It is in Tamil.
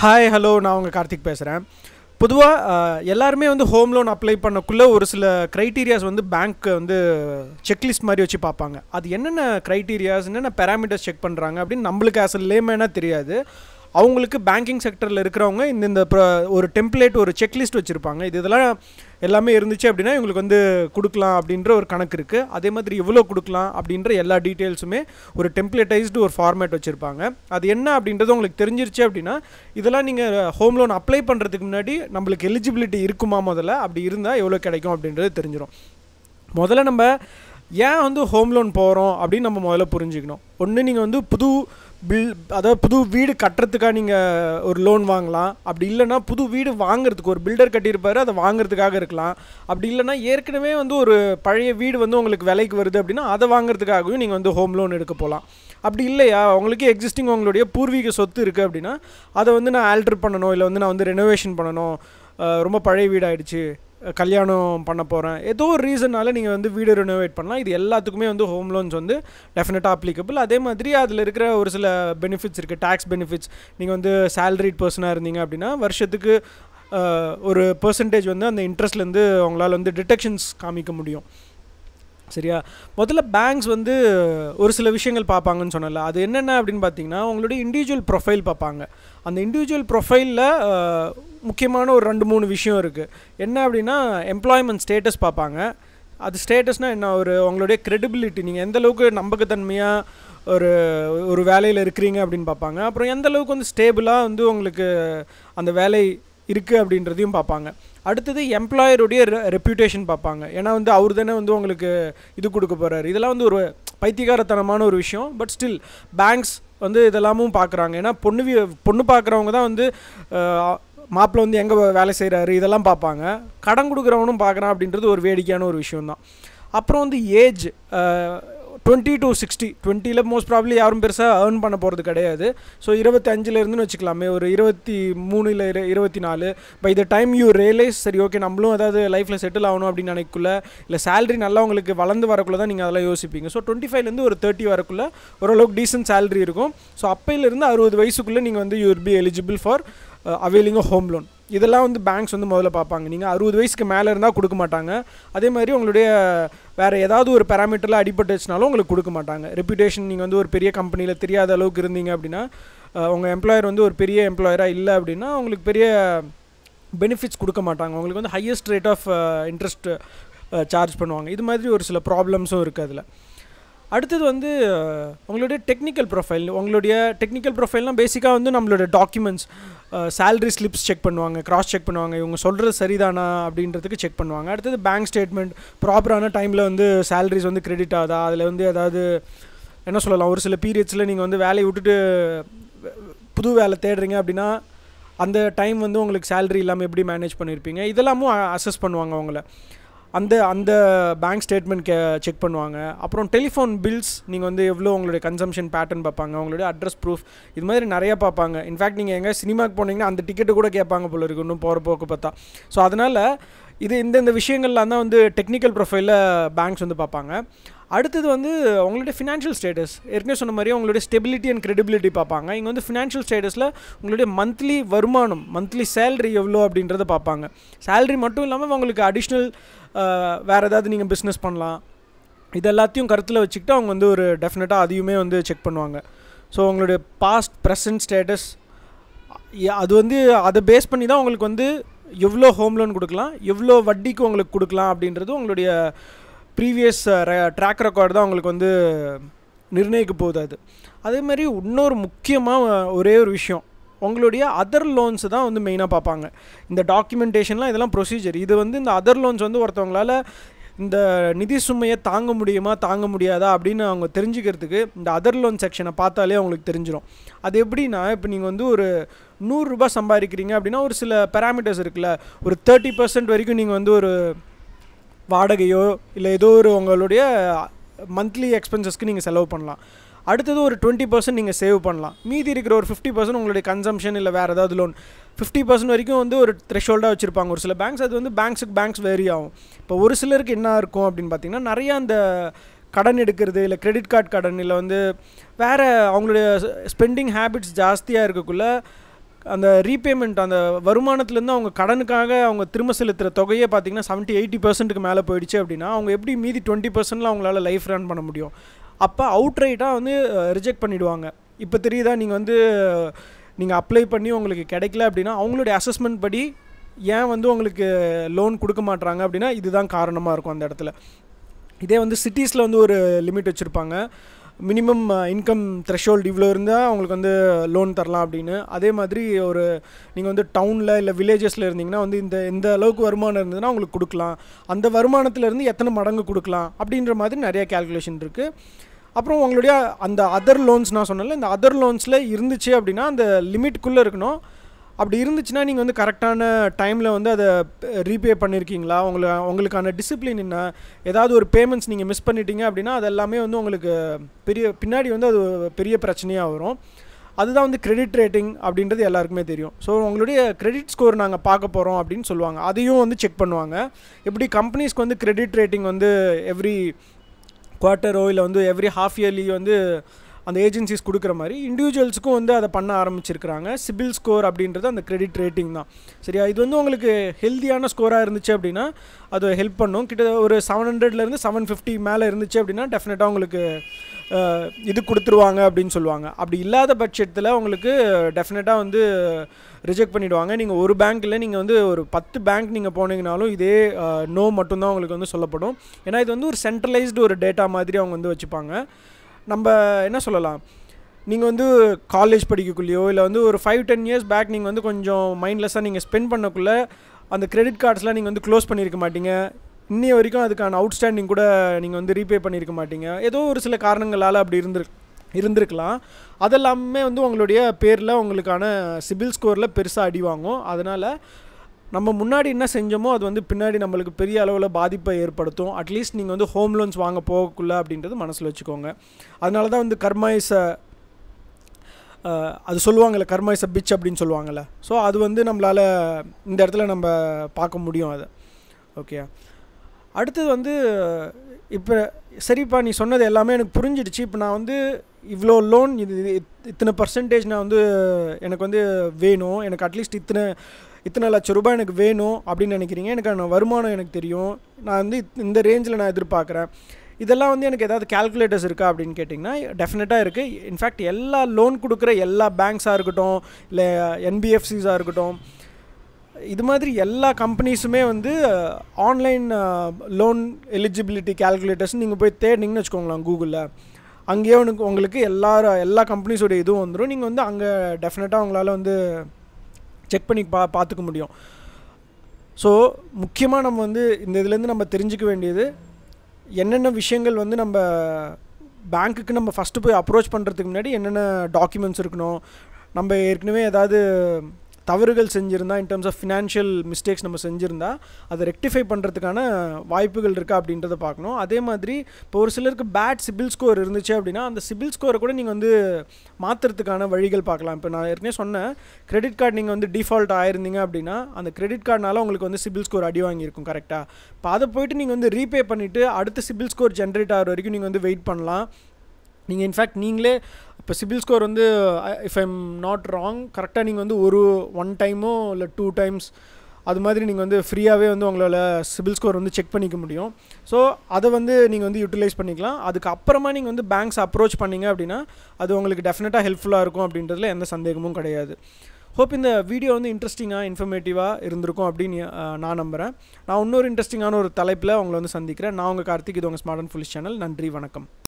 ஹாய் ஹலோ நான் உங்கள் கார்த்திக் பேசுகிறேன் பொதுவாக எல்லாருமே வந்து ஹோம் லோன் அப்ளை பண்ணக்குள்ளே ஒரு சில க்ரைட்டீரியாஸ் வந்து பேங்க் வந்து செக்லிஸ்ட் மாதிரி வச்சு பார்ப்பாங்க அது என்னென்ன க்ரைட்டீரியாஸ் என்னென்ன பேராமீட்டர்ஸ் செக் பண்ணுறாங்க அப்படின்னு நம்மளுக்கு ஆஸ் அ லேமேனாக தெரியாது அவங்களுக்கு பேங்கிங் செக்டரில் இருக்கிறவங்க இந்த இந்த ப்ர- ஒரு டெம்ப்ளேட் ஒரு செக்லிஸ்ட் வச்சுருப்பாங்க இது இதெல்லாம் எல்லாமே இருந்துச்சு அப்படின்னா இவங்களுக்கு வந்து கொடுக்கலாம் அப்படின்ற ஒரு கணக்கு இருக்குது அதே மாதிரி எவ்வளோ கொடுக்கலாம் அப்படின்ற எல்லா டீட்டெயில்ஸுமே ஒரு டெம்ப்ளேட்டைஸ்டு ஒரு ஃபார்மேட் வச்சுருப்பாங்க அது என்ன அப்படின்றது உங்களுக்கு தெரிஞ்சிருச்சு அப்படின்னா இதெல்லாம் நீங்கள் ஹோம் லோன் அப்ளை பண்ணுறதுக்கு முன்னாடி நம்மளுக்கு எலிஜிபிலிட்டி இருக்குமா முதல்ல அப்படி இருந்தால் எவ்வளோ கிடைக்கும் அப்படின்றது தெரிஞ்சிடும் முதல்ல நம்ம ஏன் வந்து ஹோம் லோன் போகிறோம் அப்படின்னு நம்ம முதல்ல புரிஞ்சுக்கணும் ஒன்று நீங்கள் வந்து புது பில் அதாவது புது வீடு கட்டுறதுக்காக நீங்கள் ஒரு லோன் வாங்கலாம் அப்படி இல்லைன்னா புது வீடு வாங்குறதுக்கு ஒரு பில்டர் கட்டியிருப்பாரு அதை வாங்குறதுக்காக இருக்கலாம் அப்படி இல்லைன்னா ஏற்கனவே வந்து ஒரு பழைய வீடு வந்து உங்களுக்கு விலைக்கு வருது அப்படின்னா அதை வாங்குறதுக்காகவும் நீங்கள் வந்து ஹோம் லோன் எடுக்க போகலாம் அப்படி இல்லையா உங்களுக்கு எக்ஸிஸ்டிங் உங்களுடைய பூர்வீக சொத்து இருக்குது அப்படின்னா அதை வந்து நான் ஆல்ட்ரு பண்ணணும் இல்லை வந்து நான் வந்து ரெனோவேஷன் பண்ணணும் அஹ் ரொம்ப பழைய வீடாயிடுச்சு அஹ் கல்யாணம் பண்ண போகிறேன் ஏதோ ஒரு ரீசனால நீங்கள் வந்து வீடு ரெனோவேட் பண்ணலாம் இது எல்லாத்துக்குமே வந்து ஹோம் லோன்ஸ் வந்து டெஃபினட்டாக அப்ளிகபிள் அதே மாதிரி அதில் இருக்கிற ஒரு சில பெனிஃபிட்ஸ் இருக்குது டேக்ஸ் பெனிஃபிட்ஸ் நீங்கள் வந்து சேலரிட் பர்சனாக இருந்தீங்க அப்படின்னா வருஷத்துக்கு அஹ், ஒரு பர்சன்டேஜ் வந்து அந்த இன்ட்ரெஸ்ட்லேருந்து அவங்களால வந்து டிடெக்ஷன்ஸ் காமிக்க முடியும் சரியா முதல்ல பேங்க்ஸ் வந்து ஒரு சில விஷயங்கள் பார்ப்பாங்கன்னு சொன்னல அது என்னென்ன அப்படின்னு பார்த்தீங்கன்னா உங்களுடைய இண்டிவிஜுவல் ப்ரொஃபைல் பார்ப்பாங்க அந்த இண்டிவிஜுவல் ப்ரொஃபைலில் முக்கியமான ஒரு ரெண்டு மூணு விஷயம் இருக்குது என்ன அப்படின்னா எம்ப்ளாய்மெண்ட் ஸ்டேட்டஸ் பார்ப்பாங்க அது ஸ்டேட்டஸ்னால் என்ன ஒரு உங்களுடைய credibility நீங்கள் எந்த அளவுக்கு நம்பகத்தன்மையாக ஒரு ஒரு வேலையில் இருக்கிறீங்க அப்படின்னு பார்ப்பாங்க அப்புறம் எந்த அளவுக்கு வந்து ஸ்டேபிளாக வந்து உங்களுக்கு அந்த வேலை இருக்குது அப்படின்றதையும் பார்ப்பாங்க அடுத்தது எம்ப்ளாயருடைய ரெப்யூட்டேஷன் பார்ப்பாங்க ஏன்னா வந்து அவர் தானே வந்து உங்களுக்கு இது கொடுக்க போகிறாரு இதெல்லாம் வந்து ஒரு பைத்தியகாரத்தனமான ஒரு விஷயம் பட் ஸ்டில் பேங்க்ஸ் வந்து இதெல்லாமும் பார்க்குறாங்க ஏன்னா பொண்ணு வி- பொண்ணு பார்க்குறவங்க தான் வந்து மாப்பிள்ளை வந்து எங்கே வேலை செய்கிறாரு இதெல்லாம் பார்ப்பாங்க கடன் கொடுக்குறவனும் பார்க்குறான் அப்படின்றது ஒரு வேடிக்கையான ஒரு விஷயம்தான் அப்புறம் வந்து ஏஜ் டுவெண்ட்டி டு சிக்ஸ்டி டுவெண்ட்டியில் மோஸ்ட் ப்ராப்ளி யாரும் பெருசாக ஏர்ன் பண்ண போகிறது கிடையாது ஸோ இருபத்தஞ்சிலேருந்துன்னு வச்சுக்கலாமே ஒரு இருபத்தி மூணு இல்லை இரு இருபத்தி நாலு by the time you realise சரி ஓகே நம்மளும் அதாவது லைஃப்பில் செட்டில் ஆகணும் அப்படின்னு நினைக்குள்ள இல்லை சேலரி நல்லா உங்களுக்கு வளர்ந்து வரக்குள்ள தான் நீங்கள் அதெல்லாம் யோசிப்பீங்க ஸோ டுவெண்ட்டி ஃபைவ்லேருந்து ஒரு தேர்ட்டி வரக்குள்ள ஓரளவுக்கு டீசென்ட் சேலரி இருக்கும் ஸோ அப்பையிலேருந்து அறுபது வயசுக்குள்ளே நீங்கள் வந்து you be eligible for availing home loan இதெல்லாம் வந்து பேங்க்ஸ் வந்து முதல்ல பார்ப்பாங்க நீங்கள் அறுபது வயசுக்கு மேலே இருந்தால் கொடுக்க மாட்டாங்க அதே மாதிரி உங்களுடைய வேறு ஏதாவது ஒரு பேராமீட்டரில் அடிபட்டுச்சுனாலும் உங்களுக்கு கொடுக்க மாட்டாங்க ரெப்யூட்டேஷன் நீங்கள் வந்து ஒரு பெரிய கம்பெனியில் தெரியாத அளவுக்கு இருந்தீங்க அப்படின்னா அஹ், உங்கள் எம்ப்ளாயர் வந்து ஒரு பெரிய எம்ப்ளாயராக இல்லை அப்படின்னா உங்களுக்கு பெரிய பெனிஃபிட்ஸ் கொடுக்க மாட்டாங்க உங்களுக்கு வந்து highest rate of interest charge பண்ணுவாங்க இது மாதிரி ஒரு சில ப்ராப்ளம்ஸும் இருக்குது அதில் அடுத்தது வந்து அஹ், உங்களுடைய டெக்னிக்கல் ப்ரொஃபைல் உங்களுடைய டெக்னிக்கல் ப்ரொஃபைல்னால் பேசிக்காக வந்து நம்மளோட டாக்குமெண்ட்ஸ் சேலரி ஸ்லிப்ஸ் செக் பண்ணுவாங்க கிராஸ் செக் பண்ணுவாங்க இவங்க சொல்கிறது சரிதானா அப்படின்றதுக்கு செக் பண்ணுவாங்க அடுத்தது பேங்க் ஸ்டேட்மெண்ட் ப்ராப்பரான டைமில் வந்து சேலரிஸ் வந்து கிரெடிட் ஆகுதா அதில் வந்து ஏதாவது என்ன சொல்லலாம் ஒரு சில பீரியட்ஸில் நீங்கள் வந்து வேலையை விட்டுட்டு வே- புது வேலை தேடுறீங்க அப்படின்னா அந்த டைம் வந்து உங்களுக்கு சேலரி இல்லாமல் எப்படி மேனேஜ் பண்ணியிருப்பீங்க இதெல்லாமும் அசஸ் பண்ணுவாங்க அவங்கள அந்த அந்த பேங்க் ஸ்டேட்மெண்ட் கே செக் பண்ணுவாங்க அப்புறம் டெலிஃபோன் பில்ஸ் நீங்கள் வந்து எவ்வளோ உங்களுடைய கன்சம்ஷன் பேட்டர்ன் பார்ப்பாங்க உங்களுடைய அட்ரஸ் ப்ரூஃப் இது மாதிரி நிறைய பார்ப்பாங்க இன்ஃபேக்ட் நீங்கள் எங்கே சினிமாக்கு போனீங்கன்னா அந்த டிக்கெட்டு கூட கேட்பாங்க போல இருக்கு இன்னும் போகிற போக்கு பார்த்தா ஸோ அதனால் இது இந்த இந்த விஷயங்கள்லாம் தான் வந்து டெக்னிக்கல் ப்ரொஃபைலில் பேங்க்ஸ் வந்து பார்ப்பாங்க அடுத்தது வந்து உங்களுடைய ஃபினான்ஷியல் ஸ்டேட்டஸ் ஏற்கனவே சொன்ன மாதிரி உங்களுடைய ஸ்டெபிலிட்டி அண்ட் credibility பார்ப்பாங்க இங்கே வந்து ஃபினான்ஷியல் ஸ்டேட்டஸில் உங்களுடைய மந்த்லி வருமானம் மந்த்லி சேலரி எவ்வளோ அப்படின்றத பார்ப்பாங்க சேலரி மட்டும் இல்லாமல் உங்களுக்கு அடிஷ்னல் வேறு ஏதாவது நீங்கள் பிஸ்னஸ் பண்ணலாம் இது எல்லாத்தையும் கருத்தில் வச்சுக்கிட்டு அவங்க வந்து ஒரு டெஃபினட்டாக அதையுமே வந்து செக் பண்ணுவாங்க ஸோ உங்களுடைய பாஸ்ட் ப்ரெசன்ட் ஸ்டேட்டஸ் அது வந்து அதை பேஸ் பண்ணி தான் உங்களுக்கு வந்து எவ்வளோ ஹோம் லோன் கொடுக்கலாம் எவ்வளோ வட்டிக்கு உங்களுக்கு கொடுக்கலாம் அப்படின்றது உங்களுடைய ப்ரீவியஸ் ட்ராக் ரெக்கார்டு தான் உங்களுக்கு வந்து நிர்ணயிக்க போகுது அது அதே மாதிரி இன்னொரு முக்கியமாக ஒரே ஒரு விஷயம் உங்களுடைய அதர் லோன்ஸ் தான் வந்து மெயினாக பார்ப்பாங்க இந்த டாக்குமெண்டேஷன்லாம் இதெல்லாம் ப்ரொசீஜர் இது வந்து இந்த அதர் லோன்ஸ் வந்து ஒருத்தவங்களால இந்த நிதி சுமையை தாங்க முடியுமா தாங்க முடியாதா அப்படின்னு அவங்க தெரிஞ்சுக்கிறதுக்கு இந்த அதர் லோன் செக்ஷனை பார்த்தாலே அவங்களுக்கு தெரிஞ்சிடும் அது எப்படின்னா இப்போ நீங்கள் வந்து ஒரு நூறுரூபா சம்பாதிக்கிறீங்க அப்படின்னா ஒரு சில பேராமீட்டர்ஸ் இருக்குல்ல ஒரு தேர்ட்டி பர்சன்ட் வரைக்கும் நீங்கள் வந்து ஒரு வாடகையோ இல்லை ஏதோ ஒரு உங்களுடைய மந்த்லி எக்ஸ்பென்சஸ்க்கு நீங்கள் செலவு பண்ணலாம் அடுத்தது ஒரு டுவெண்ட்டி பர்சன்ட் நீங்கள் சேவ் பண்ணலாம் மீதி இருக்கிற ஒரு ஃபிஃப்டி பர்சன்ட் உங்களுடைய கன்சம்ஷன் இல்லை வேறு ஏதாவது லோன் ஃபிஃப்டி பர்சன்ட் வரைக்கும் வந்து ஒரு த்ரெஷோல்டாக வச்சுருப்பாங்க ஒரு சில பேங்க்ஸ் அது வந்து பேங்க்ஸுக்கு பேங்க்ஸ் வேரி ஆகும் இப்போ ஒரு சிலருக்கு என்ன இருக்கும் அப்படின்னு பார்த்தீங்கன்னா நிறையா அந்த கடன் எடுக்கிறது இல்லை கிரெடிட் கார்டு கடன் இல்லை வந்து வேறு அவங்களுடைய ஸ்பெண்டிங் ஹேபிட்ஸ் ஜாஸ்தியாக இருக்கக்குள்ள அந்த ரீபேமெண்ட் அந்த வருமானத்துலேருந்து அவங்க கடனுக்காக அவங்க திரும்ப செலுத்துகிற தொகையே பார்த்தீங்கன்னா செவன்ட்டி எயிட்டி பர்சன்ட்டுக்கு மேலே போயிடுச்சு அப்படின்னா அவங்க எப்படி மீதி டுவெண்ட்டி பர்சன்ட்ல அவங்களால லைஃப் ரன் பண்ண முடியும் அப்போ அவுட்ரைட்டாக வந்து ரிஜெக்ட் பண்ணிவிடுவாங்க இப்போ தெரியுதா நீங்கள் வந்து நீங்கள் அப்ளை பண்ணி உங்களுக்கு கிடைக்கல அப்படின்னா அவங்களுடைய அசஸ்மெண்ட் படி ஏன் வந்து உங்களுக்கு லோன் கொடுக்க மாட்றாங்க அப்படின்னா இதுதான் காரணமாக இருக்கும் அந்த இடத்துல இதே வந்து சிட்டிஸில் வந்து ஒரு லிமிட் வச்சுருப்பாங்க மினிமம் இன்கம் த்ரெஷோல்டு இவ்வளோ இருந்தால் அவங்களுக்கு வந்து லோன் தரலாம் அப்படின்னு அதே மாதிரி ஒரு நீங்கள் வந்து டவுனில் இல்லை வில்லேஜஸில் இருந்தீங்கன்னா வந்து இந்த இந்த அளவுக்கு வருமானம் இருந்ததுன்னா உங்களுக்கு கொடுக்கலாம் அந்த வருமானத்துலேருந்து எத்தனை மடங்கு கொடுக்கலாம் அப்படின்ற மாதிரி நிறைய கேல்குலேஷன் இருக்குது அப்புறம் உங்களுடைய அந்த அதர் லோன்ஸ் நான் சொன்னல இந்த அதர் லோன்ஸில் இருந்துச்சு அப்படின்னா அந்த லிமிட்குள்ளே இருக்கணும் அப்படி இருந்துச்சுன்னா நீங்கள் வந்து கரெக்டான டைமில் வந்து அதை ரீபே பண்ணியிருக்கீங்களா உங்களை உங்களுக்கான டிசிப்ளின் என்ன ஏதாவது ஒரு பேமெண்ட்ஸ் நீங்கள் மிஸ் பண்ணிட்டீங்க அப்படின்னா அது எல்லாமே வந்து உங்களுக்கு பெரிய பின்னாடி வந்து அது பெரிய பிரச்சனையாக வரும் அதுதான் வந்து கிரெடிட் ரேட்டிங் அப்படின்றது எல்லாருக்குமே தெரியும் ஸோ உங்களுடைய கிரெடிட் ஸ்கோர் நாங்கள் பார்க்க போகிறோம் அப்படின்னு சொல்லுவாங்க அதையும் வந்து செக் பண்ணுவாங்க எப்படி கம்பெனிஸ்க்கு வந்து கிரெடிட் ரேட்டிங் வந்து எவ்ரி குவார்ட்டரோ இல்லை வந்து எவ்ரி ஹாஃப் இயர்லி வந்து அந்த ஏஜென்சிஸ் கொடுக்குற மாதிரி இண்டிவிஜுவல்ஸுக்கும் வந்து அதை பண்ண ஆரம்பிச்சிருக்கிறாங்க சிபில் ஸ்கோர் அப்படின்றது அந்த கிரெடிட் ரேட்டிங் தான் சரியா இது வந்து உங்களுக்கு ஹெல்த்தியான ஸ்கோராக இருந்துச்சு அப்படின்னா அது ஹெல்ப் பண்ணும் கிட்ட ஒரு செவன் ஹண்ட்ரட்லேருந்து செவன் ஃபிஃப்டி மேலே இருந்துச்சு அப்படின்னா டெஃபினட்டாக உங்களுக்கு இது கொடுத்துருவாங்க அப்படின்னு சொல்லுவாங்க அப்படி இல்லாத பட்சத்தில் உங்களுக்கு டெஃபினட்டாக வந்து ரிஜெக்ட் பண்ணிவிடுவாங்க நீங்கள் ஒரு பேங்க்கில் நீங்கள் வந்து ஒரு பத்து பேங்க் நீங்கள் போனீங்கனாலும் இதே நோ மட்டும்தான் உங்களுக்கு வந்து சொல்லப்படும் ஏன்னா இது வந்து ஒரு சென்ட்ரலைஸ்டு ஒரு டேட்டா மாதிரி அவங்க வந்து வச்சுப்பாங்க நம்ம என்ன சொல்லலாம் நீங்கள் வந்து காலேஜ் படிக்கக்குள்ளேயோ இல்லை வந்து ஒரு ஃபைவ் டென் இயர்ஸ் பேக் நீங்கள் வந்து கொஞ்சம் மைண்ட்லெஸ்ஸாக நீங்கள் ஸ்பெண்ட் பண்ணக்குள்ளே அந்த கிரெடிட் கார்ட்ஸ்லாம் நீங்கள் வந்து க்ளோஸ் பண்ணியிருக்க மாட்டீங்க இன்னி வரைக்கும் அதுக்கான அவுட்ஸ்டாண்டிங் கூட நீங்கள் வந்து ரீபே பண்ணியிருக்க மாட்டீங்க ஏதோ ஒரு சில காரணங்களால் அப்படி இருந்திரு இருந்திருக்கலாம் அதெல்லாமே வந்து உங்களுடைய பேரில் உங்களுக்கான சிபில் ஸ்கோரில் பெருசாக அடி வாங்கும் அதனால் நம்ம முன்னாடி என்ன செஞ்சோமோ அது வந்து பின்னாடி நம்மளுக்கு பெரிய அளவில் பாதிப்பை ஏற்படுத்தும் அட்லீஸ்ட் நீங்கள் வந்து ஹோம் லோன்ஸ் வாங்க போகக்குள்ள அப்படின்றது மனசில் வச்சுக்கோங்க அதனால தான் வந்து கர்மாயிஸை அது சொல்லுவாங்கள்ல கர்மாயிஸை பிச் அப்படின்னு சொல்லுவாங்கள்ல ஸோ அது வந்து நம்மளால் இந்த இடத்துல நம்ம பார்க்க முடியும் அதை ஓகே அடுத்தது வந்து இப்போ சரிப்பா நீ சொன்னது எல்லாமே எனக்கு புரிஞ்சிடுச்சு இப்போ நான் வந்து இவ்வளோ லோன் இது இத்தனை பர்சன்டேஜ் நான் வந்து எனக்கு வந்து வேணும் எனக்கு அட்லீஸ்ட் இத்தனை இத்தனை லட்ச ரூபாய் எனக்கு வேணும் அப்படின்னு நினைக்கிறீங்க எனக்கான வருமானம் எனக்கு தெரியும் நான் வந்து இந்த ரேஞ்சில் நான் எதிர்பார்க்குறேன் இதெல்லாம் வந்து எனக்கு ஏதாவது கேல்குலேட்டர்ஸ் இருக்கா அப்படின்னு கேட்டிங்கன்னா டெஃபினட்டாக இருக்குது இன்ஃபேக்ட் எல்லா லோன் கொடுக்குற எல்லா பேங்க்ஸாக இருக்கட்டும் இல்லை என்பிஎஃப்சிஸாக இருக்கட்டும் இது மாதிரி எல்லா கம்பெனிஸுமே வந்து ஆன்லைன் லோன் எலிஜிபிலிட்டி கேல்குலேட்டர்ஸ் நீங்கள் போய் தேடினீங்கன்னு வச்சுக்கோங்களேன் கூகுளில் அங்கேயே உனக்கு உங்களுக்கு எல்லா எல்லா கம்பெனிஸோட இதுவும் வந்துடும் நீங்கள் வந்து அங்கே டெஃபினட்டாக உங்களால் வந்து செக் பண்ணி பா பார்த்துக்க முடியும் ஸோ முக்கியமாக நம்ம வந்து இந்த இதுலேருந்து நம்ம தெரிஞ்சுக்க வேண்டியது என்னென்ன விஷயங்கள் வந்து நம்ம பேங்க்குக்கு நம்ம ஃபஸ்ட்டு போய் அப்ரோச் பண்ணுறதுக்கு முன்னாடி என்னென்ன டாக்குமெண்ட்ஸ் இருக்கணும் நம்ம ஏற்கனவே ஏதாவது தவறுகள் செஞ்சுருந்தா in terms of financial mistakes நம்ம செஞ்சுருந்தா அதை ரெக்டிஃபை பண்ணுறதுக்கான வாய்ப்புகள் இருக்கா அப்படின்றத பார்க்கணும் அதே மாதிரி இப்போ ஒரு சிலருக்கு பேட் சிபில் ஸ்கோர் இருந்துச்சு அப்படின்னா அந்த சிபில் ஸ்கோரை கூட நீங்கள் வந்து மாற்றுறதுக்கான வழிகள் பார்க்கலாம் இப்போ நான் ஏற்கனவே சொன்னேன் கிரெடிட் கார்டு நீங்கள் வந்து டிஃபால்ட் ஆயிருந்தீங்க அப்படின்னா அந்த கிரெடிட் கார்டுனால உங்களுக்கு வந்து சிபில் ஸ்கோர் அடி வாங்கியிருக்கும் கரெக்டாக இப்போ அதை போயிட்டு நீங்கள் வந்து ரீபே பண்ணிவிட்டு அடுத்த சிபில் ஸ்கோர் ஜென்ரேட் ஆகிற வரைக்கும் நீங்கள் வந்து வெயிட் பண்ணலாம் நீங்கள் இன்ஃபேக்ட் நீங்களே இப்போ சிபில் ஸ்கோர் வந்து இஃப் ஐம் நாட் ராங் கரெக்டாக நீங்கள் வந்து ஒரு ஒன் டைமோ இல்லை டூ டைம்ஸ் அது மாதிரி நீங்கள் வந்து ஃப்ரீயாகவே வந்து உங்களால் சிபில் ஸ்கோர் வந்து செக் பண்ணிக்க முடியும் ஸோ அதை வந்து நீங்கள் வந்து யூட்டிலைஸ் பண்ணிக்கலாம் அதுக்கு அப்புறமா நீங்கள் வந்து பேங்க்ஸ் அப்ரோச் பண்ணிங்க அப்படின்னா அது உங்களுக்கு டெஃபினட்டாக ஹெல்ப்ஃபுல்லாக இருக்கும் அப்படின்றதுல எந்த சந்தேகமும் கிடையாது ஹோப் இந்த வீடியோ வந்து இன்ட்ரெஸ்டிங்காக இன்ஃபர்மேட்டிவாக இருந்திருக்கும் அப்படின்னு நான் நம்புகிறேன் நான் இன்னொரு இன்ட்ரெஸ்டிங்கான ஒரு தலைப்பில் உங்களை வந்து சந்திக்கிறேன் நான் உங்கள் கார்த்திக் இது உங்கள் ஸ்மார்ட் அண்ட் ஃபுல்லிஷ் சேனல் நன்றி வணக்கம்